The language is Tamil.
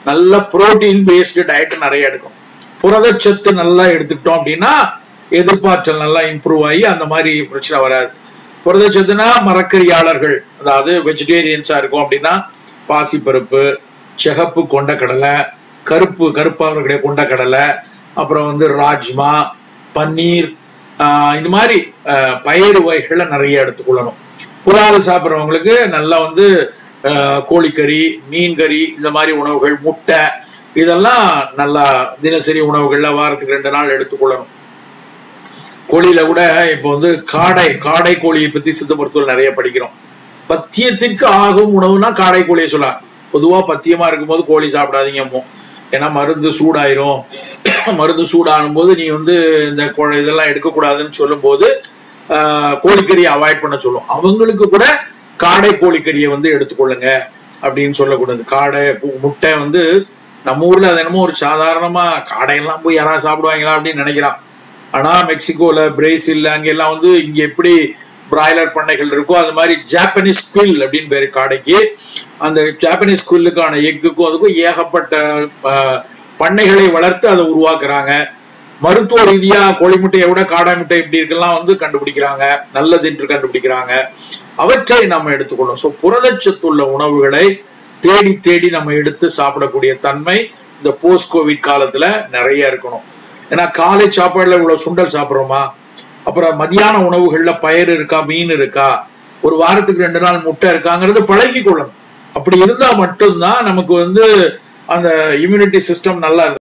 நல்ல புரோட்டீன் பேஸ்டு டயட் நிறைய எடுக்கணும் புரதச்சத்து நல்லா எடுத்துக்கிட்டோம் அப்படின்னா எதிர்ப்பாற்றல் நல்லா இம்ப்ரூவ் ஆகி அந்த மாதிரி பிரச்சனை வராது புரதச்சத்துனா மரக்கறியாளர்கள் அதாவது வெஜிடேரியன்ஸா இருக்கும் அப்படின்னா பாசிப்பருப்பு சிகப்பு கொண்டக்கடலை கருப்பு கருப்பாளர்களுடைய கொண்டக்கடலை அப்புறம் வந்து ராஜ்மா பன்னீர் ஆஹ் இந்த மாதிரி ஆஹ் பயிறு வகைகளை நிறைய எடுத்துக்கொள்ளணும் புலால் சாப்பிட்றவங்களுக்கு நல்லா வந்து ஆஹ் கோழிக்கறி மீன் கறி இந்த மாதிரி உணவுகள் முட்டை இதெல்லாம் நல்லா தினசரி உணவுகள்ல வாரத்துக்கு ரெண்டு நாள் எடுத்துக்கொள்ளணும் கோழியில கூட இப்போ வந்து காடை காடை கோழியை பத்தி சித்த மருத்துவம் நிறைய படிக்கிறோம் பத்தியத்திற்கு ஆகும் உணவுனா காடை கோழியை சொல்லலாம் பொதுவா பத்தியமா இருக்கும்போது கோழி சாப்பிடாதீங்க ஏன்னா மருந்து சூடாயிரும் மருந்து சூடாகும் போது நீ வந்து இந்த கொ- இதெல்லாம் எடுக்கக்கூடாதுன்னு சொல்லும் போது கோழிக்கறியை அவாய்ட் பண்ண சொல்லும் அவங்களுக்கு கூட காடை கோழிக்கறியை வந்து எடுத்துக்கொள்ளுங்க அப்படின்னு சொல்லக்கூடாது காடை பு- முட்டை வந்து நம்ம ஊர்ல அது என்னமோ ஒரு சாதாரணமா காடையெல்லாம் போய் யாராவது சாப்பிடுவாங்களா அப்படின்னு நினைக்கிறான் ஆனா மெக்சிகோல பிரேசில்ல அங்க எல்லாம் வந்து இங்க எப்படி பிராய்லர் பண்ணைகள் இருக்கோ அது மாதிரி ஜாப்பனீஸ் குவில் அப்படின்னு பேரு காடைக்கு அந்த ஜாப்பனீஸ் குவில்லுக்கான எக்குக்கும் அதுக்கும் ஏகப்பட்ட ஆஹ், பண்ணைகளை வளர்த்து அதை உருவாக்குறாங்க மருத்துவ ரீதியா கோழி முட்டையை விட காடை முட்டை இப்படி இருக்கலாம் வந்து கண்டுபிடிக்கிறாங்க நல்லது என்று கண்டுபிடிக்கிறாங்க அவற்றை நம்ம எடுத்துக்கணும் ஸோ புரதச்சத்துள்ள உணவுகளை தேடி தேடி நம்ம எடுத்து சாப்பிடக்கூடிய தன்மை இந்த போஸ்ட் கோவிட் காலத்துல நிறைய இருக்கணும் ஏன்னா காலை சாப்பாடுல இவ்வளவு சுண்டல் சாப்பிடுறோமா அப்புறம் மதியான உணவுகள்ல பயிர் இருக்கா மீன் இருக்கா ஒரு வாரத்துக்கு ரெண்டு நாள் முட்டை இருக்காங்கிறது பழகி கொள்ளணும் அப்படி இருந்தா மட்டும்தான் நமக்கு வந்து அந்த இம்யூனிட்டி சிஸ்டம் நல்லா